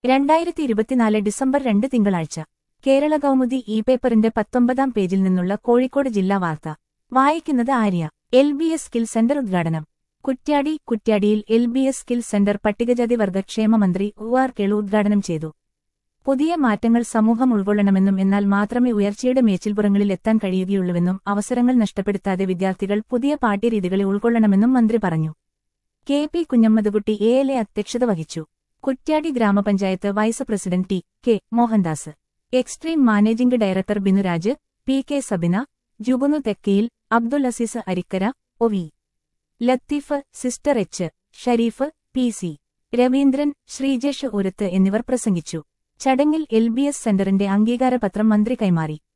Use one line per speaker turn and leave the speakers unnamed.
രണ്ടായിരത്തി ഇരുപത്തിനാല് ഡിസംബർ രണ്ട് തിങ്കളാഴ്ച കേരള കൗമുദി ഇ പേപ്പറിന്റെ പത്തൊമ്പതാം പേജിൽ നിന്നുള്ള കോഴിക്കോട് ജില്ലാ വാർത്ത വായിക്കുന്നത് Arya L B S skill centre ഉദ്ഘാടനം കുറ്റ്യാടി കുറ്റ്യാടിയിൽ L B S skill centre പട്ടികജാതി വർഗക്ഷേമ മന്ത്രി ഒ ആർ കേളു ഉദ്ഘാടനം ചെയ്തു പുതിയ മാറ്റങ്ങൾ സമൂഹം ഉൾക്കൊള്ളണമെന്നും എന്നാൽ മാത്രമേ ഉയർച്ചയുടെ മേച്ചിൽപ്പുറങ്ങളിൽ എത്താൻ കഴിയുകയുള്ളൂവെന്നും അവസരങ്ങൾ നഷ്ടപ്പെടുത്താതെ വിദ്യാർത്ഥികൾ പുതിയ പാഠ്യരീതികളെ ഉൾക്കൊള്ളണമെന്നും മന്ത്രി പറഞ്ഞു K P Kunhammadkutty M L A അധ്യക്ഷത വഹിച്ചു കുറ്റ്യാടി ഗ്രാമപഞ്ചായത്ത് vice president T K Mohandas extreme managing director Binuraj P K Sabina Jubunu Thekkayil Abdul Azeez Arikkara O V Latheef sister H Shareef P C Raveendran Sreejesh Urath എന്നിവർ പ്രസംഗിച്ചു ചടങ്ങിൽ എൽ ബി എസ് സെന്ററിന്റെ അംഗീകാരപത്രം മന്ത്രി കൈമാറി